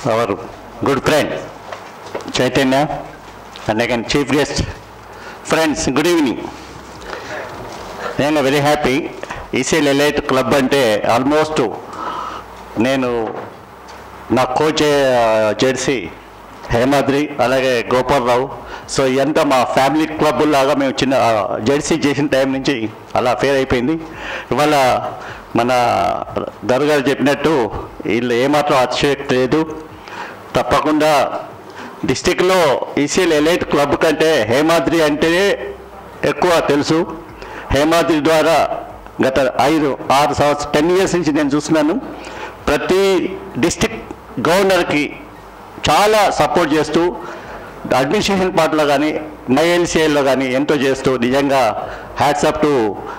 our good friend Chaitanya and again chief guest. Friends, good evening. నేను very happy ECL elite club అంటే almost నేను నా coach jersey Hemadri అలాగే Gopalarao so ఇదంతా మా ఫ్యామిలీ క్లబ్ లాగా మేము చిన్న జెర్సీ చేసిన టైం నుంచి అలా ఫేర్ అయిపోయింది ఇవాళ మన దర్గారు చెప్పినట్టు వీళ్ళు ఏమాత్రం అతిశయోక్తి లేదు తప్పకుండా డిస్టిక్లో ఈసీఎల్ ఎలైట్ క్లబ్ కంటే హేమాద్రి అంటే ఎక్కువ తెలుసు హేమాద్రి ద్వారా గత ఐదు ఆరు సంవత్సరం టెన్ ఇయర్స్ నుంచి నేను చూస్తున్నాను ప్రతి డిస్టిక్ గవర్నర్కి చాలా సపోర్ట్ చేస్తూ అడ్మినిస్ట్రేషన్ పార్ట్లో కానీ మైఎల్సీఐలో కానీ ఎంతో చేస్తూ నిజంగా hats up to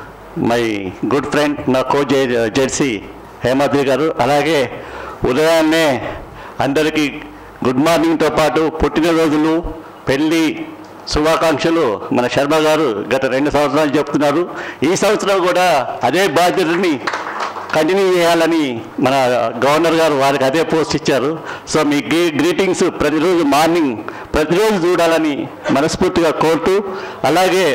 my good friend నా కోచ్ జెర్సీ హేమాద్రి గారు అలాగే ఉదయాన్నే అందరికీ గుడ్ మార్నింగ్తో పాటు పుట్టినరోజులు పెళ్ళి శుభాకాంక్షలు మన శర్మ గారు గత రెండు సంవత్సరాలు చెప్తున్నారు ఈ సంవత్సరం కూడా అదే బాధ్యతని కంటిన్యూ చేయాలని మన గవర్నర్ గారు వారికి అదే పోస్ట్ ఇచ్చారు సో మీ గ్రీ గ్రీటింగ్స్ ప్రతిరోజు మార్నింగ్ ప్రతిరోజు చూడాలని మనస్ఫూర్తిగా కోరుతూ అలాగే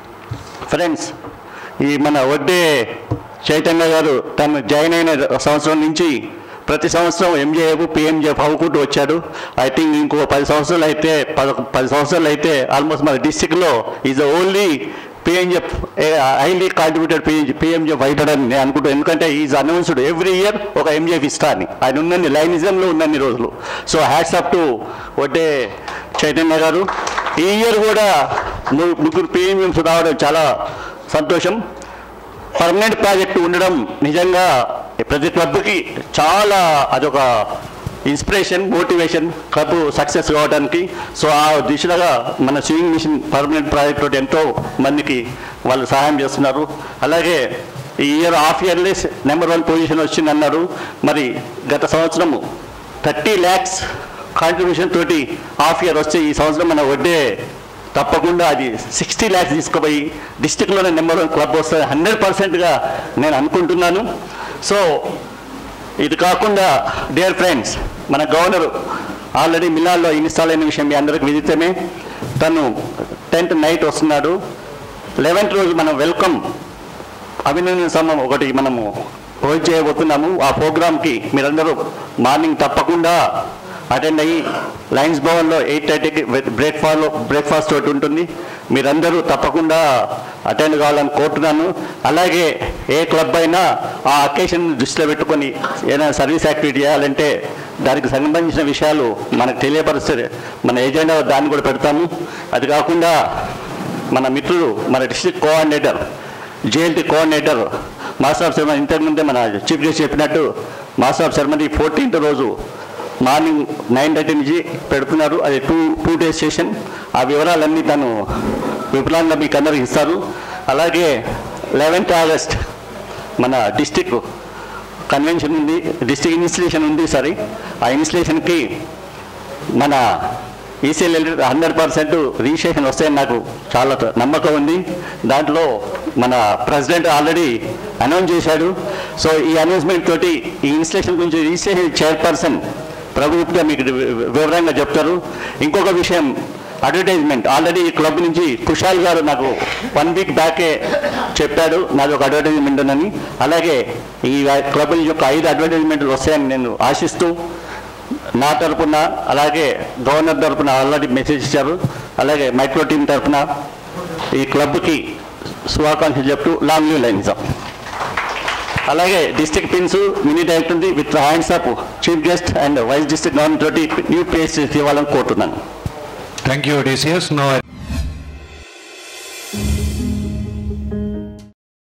ఫ్రెండ్స్ ఈ మన వడ్డే చైతన్య గారు తను జాయిన్ అయిన సంవత్సరం నుంచి ప్రతి సంవత్సరం ఎంజేఎఫ్ పిఎంజేఎఫ్ అవ్వుకుంటూ వచ్చాడు ఐ థింక్ ఇంకో పది సంవత్సరాలు అయితే పద పది సంవత్సరాలు అయితే ఆల్మోస్ట్ మన డిస్టిక్లో is only PMJF highly contributed PM PMJF అవుతాడని నేను అనుకుంటాను ఎందుకంటే ఈజ్ అనౌన్స్డ్ ఎవ్రీ ఇయర్ ఒక ఎంజెఫ్ ఇస్తా అని ఆయన ఉన్నన్ని లైనిజంలో ఉన్నన్ని రోజులు so hats up to Vadde Chaitanya garu ఈ ఇయర్ కూడా ము- ముగ్గురు పిఎంఎంస్ రావడం చాలా సంతోషం పర్మనెంట్ ప్రాజెక్టు ఉండడం నిజంగా ప్రతి క్లబ్కి చాలా అదొక ఇన్స్పిరేషన్ మోటివేషన్ క్లబ్ సక్సెస్ కావడానికి సో ఆ దిశగా మన స్విమ్మింగ్ మిషన్ పర్మనెంట్ ప్రాజెక్ట్ తోటి ఎంతో మందికి వాళ్ళు సహాయం చేస్తున్నారు అలాగే ఈ year half yearly number one position వచ్చింది అన్నారు మరి గత సంవత్సరము థర్టీ ల్యాక్స్ కాంట్రిబ్యూషన్ తోటి హాఫ్ ఇయర్ వస్తే ఈ సంవత్సరం మన వడ్డే తప్పకుండా అది సిక్స్టీ ల్యాక్స్ తీసుకుపోయి డిస్టిక్లోనే నెంబర్ వన్ క్లబ్ వస్తుంది హండ్రెడ్ పర్సెంట్గా నేను అనుకుంటున్నాను సో ఇది కాకుండా డియర్ ఫ్రెండ్స్ మన గవర్నర్ ఆల్రెడీ మిలాల్లో ఇన్స్టాల్ అయిన విషయం మీ అందరికి విదితమే తను టెన్త్ నైట్ వస్తున్నాడు లెవెన్త్ రోజు మనం వెల్కమ్ అభినందన సమం ఒకటి మనము హోల్డ్ చేయబోతున్నాము ఆ ప్రోగ్రామ్కి మీరందరూ మార్నింగ్ తప్పకుండా అటెండ్ అయ్యి లయన్స్ భవన్లో ఎయిట్ థర్టీకి బ్రేక్ఫాస్ట్ బ్రేక్ఫాస్ట్ తోటి ఉంటుంది మీరందరూ తప్పకుండా అటెండ్ కావాలని కోరుతున్నాను అలాగే ఏ క్లబ్ అయినా ఆ అకేషన్ దృష్టిలో పెట్టుకొని ఏదైనా సర్వీస్ యాక్టివిటీ చేయాలంటే దానికి సంబంధించిన విషయాలు మనకు తెలియపరిస్తే మన ఏజెండా దాన్ని కూడా పెడతాము అది కాకుండా మన మిత్రుడు మన district coordinator JLT coordinator master of Sharma ఇంతకుముందే మన చీఫ్ గెస్ట్ చెప్పినట్టు మాస్టర్ ఆఫ్ శర్మది ఫోర్టీన్త్ రోజు మార్నింగ్ నైన్ థర్టీ నుంచి పెడుతున్నారు అది టూ టూ డేస్ సెషన్ ఆ వివరాలన్నీ తను విపులంగా మీకు అందరికి ఇస్తారు అలాగే లెవెన్త్ ఆగస్ట్ మన డిస్టిక్ కన్వెన్షన్ ఉంది డిస్టిక్ ఇన్స్టిట్యూషన్ ఉంది సారీ ఆ ఇన్స్టిట్యూషన్కి మన ఈసీఎల్ హండ్రెడ్ పర్సెంట్ రిజిస్ట్రేషన్ వస్తాయని నాకు చాలా త- నమ్మకం ఉంది దాంట్లో మన ప్రెసిడెంట్ ఆల్రెడీ అనౌన్స్ చేశాడు సో ఈ అనౌన్స్మెంట్ తోటి ఈ ఇన్స్టిట్యూషన్ గురించి రిజిస్ట్రేషన్ చైర్పర్సన్ ప్రభుత్వం మీకు వి- వివరంగా చెప్తారు ఇంకొక విషయం అడ్వర్టైజ్మెంట్ ఆల్రెడీ ఈ క్లబ్ నుంచి కుషాల్ గారు నాకు వన్ వీక్ బ్యాకే చెప్పాడు నాది ఒక అడ్వర్టైజ్మెంట్ ఉందని అలాగే ఈ క్లబ్ యొక్క ఐదు అడ్వర్టైజ్మెంట్లు వస్తాయని నేను ఆశిస్తూ నా తరపున అలాగే గవర్నర్ తరపున ఆల్రెడీ మెసేజ్ ఇచ్చారు అలాగే మైక్రో టీం తరపున ఈ క్లబ్కి శుభాకాంక్షలు చెప్తూ లాంగ్ లీవ్ లైన్స్ అలాగే డిస్ట్రిక్ట్ పిన్స్ మినీ డైరెక్టర్ ఉంది with hands up chief guest and vice district governor తోటి న్యూ ప్లేస్ ఇవ్వాలని కోరుతున్నాను Thank you, DCS. Now I